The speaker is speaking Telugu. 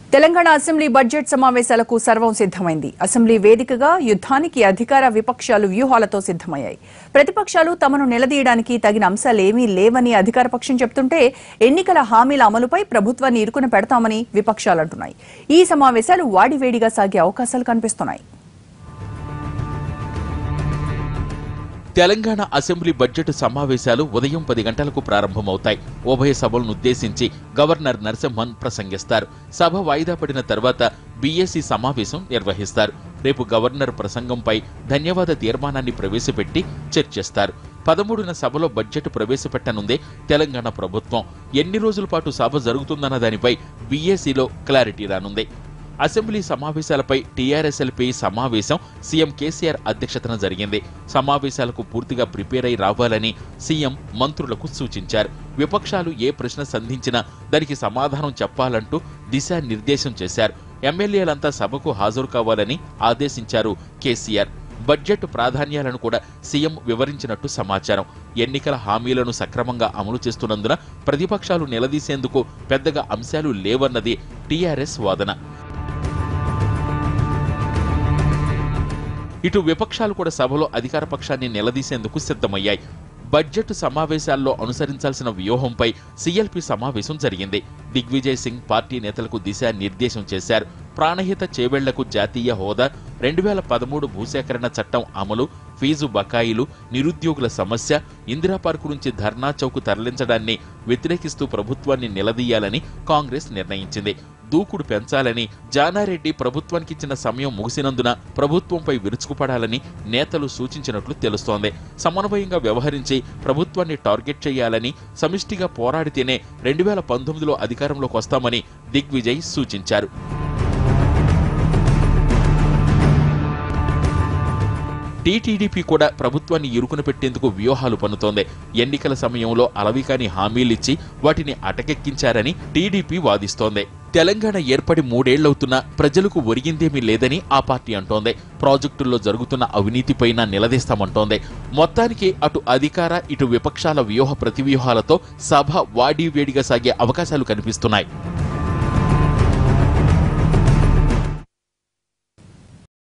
తెలంగాణ అసెంబ్లీ బడ్జెట్ సమావేశాలకు సర్వం సిద్దమైంది అసెంబ్లీ వేదికగా యుద్ధానికి అధికార విపక్షాలు వ్యూహాలతో సిద్దమయ్యాయి ప్రతిపక్షాలు తమను నిలదీయడానికి తగిన అంశాలేమీ లేవని అధికార పక్షం చెప్తుంటే ఎన్నికల హామీల అమలుపై ప్రభుత్వాన్ని ఇరుకున పెడతామని విపక్షాలు అంటున్నాయి ఈ సమావేశాలు వాడివేడిగా సాగే అవకాశాలు కనిపిస్తున్నాయి తెలంగాణ అసెంబ్లీ బడ్జెట్ సమావేశాలు ఉదయం పది గంటలకు ప్రారంభమవుతాయి ఉభయ సభలను ఉద్దేశించి గవర్నర్ నరసింహన్ ప్రసంగిస్తారు సభ వాయిదా పడిన తర్వాత బీఏసీ సమావేశం నిర్వహిస్తారు రేపు గవర్నర్ ప్రసంగంపై ధన్యవాద తీర్మానాన్ని ప్రవేశపెట్టి చర్చిస్తారు పదమూడున సభలో బడ్జెట్ ప్రవేశపెట్టనుందే తెలంగాణ ప్రభుత్వం ఎన్ని రోజుల పాటు సభ జరుగుతుందన్న దానిపై బీఏసీలో క్లారిటీ రానుంది అసెంబ్లీ సమావేశాలపై టీఆర్ఎస్ఎల్పీ సమావేశం సీఎం కేసీఆర్ అధ్యక్షతన జరిగింది సమావేశాలకు పూర్తిగా ప్రిపేర్ అయి రావాలని సీఎం మంత్రులకు సూచించారు విపక్షాలు ఏ ప్రశ్న సంధించినా దానికి సమాధానం చెప్పాలంటూ దిశానిర్దేశం చేశారు ఎమ్మెల్యేలంతా సభకు హాజరు కావాలని ఆదేశించారు కేసీఆర్ బడ్జెట్ ప్రాధాన్యాలను కూడా సీఎం వివరించినట్టు సమాచారం ఎన్నికల హామీలను సక్రమంగా అమలు చేస్తున్నందున ప్రతిపక్షాలు నిలదీసేందుకు పెద్దగా అంశాలు లేవన్నది టీఆర్ఎస్ వాదన ఇటు విపక్షాలు కూడా సభలో అధికార పక్షాన్ని నిలదీసేందుకు సిద్ధమయ్యాయి బడ్జెట్ సమావేశాల్లో అనుసరించాల్సిన వ్యూహంపై సీఎల్పీ సమావేశం జరిగింది దిగ్విజయ్ సింగ్ పార్టీ నేతలకు దిశానిర్దేశం చేశారు ప్రాణహిత చేవెళ్లకు జాతీయ హోదా రెండు వేల పదమూడు భూసేకరణ చట్టం అమలు ఫీజు బకాయిలు నిరుద్యోగుల సమస్య ఇందిరా పార్కు నుంచి ధర్నా చౌక్ తరలించడాన్ని వ్యతిరేకిస్తూ ప్రభుత్వాన్ని నిలదీయాలని కాంగ్రెస్ నిర్ణయించింది దూకుడు పెంచాలని జానారెడ్డి ప్రభుత్వానికి ఇచ్చిన సమయం ముగిసినందున ప్రభుత్వంపై విరుచుకుపడాలని నేతలు సూచించినట్లు తెలుస్తోంది సమన్వయంగా వ్యవహరించి ప్రభుత్వాన్ని టార్గెట్ చేయాలని సమిష్టిగా పోరాడితేనే రెండు వేల పంతొమ్మిదిలో అధికారంలోకి వస్తామని దిగ్విజయ్ సూచించారు టీటీడీపీ కూడా ప్రభుత్వాన్ని ఇరుకున పెట్టేందుకు వ్యూహాలు పన్నుతోంది ఎన్నికల సమయంలో అలవికాని హామీలిచ్చి వాటిని అటకెక్కించారని టీడీపీ వాదిస్తోంది తెలంగాణ ఏర్పడి మూడేళ్లవుతున్నా ప్రజలకు ఒరిగిందేమీ లేదని ఆ పార్టీ అంటోంది ప్రాజెక్టుల్లో జరుగుతున్న అవినీతిపైన నిలదీస్తామంటోంది మొత్తానికి అటు అధికార ఇటు విపక్షాల వ్యూహ ప్రతివ్యూహాలతో సభ వాడివేడిగా సాగే అవకాశాలు కనిపిస్తున్నాయి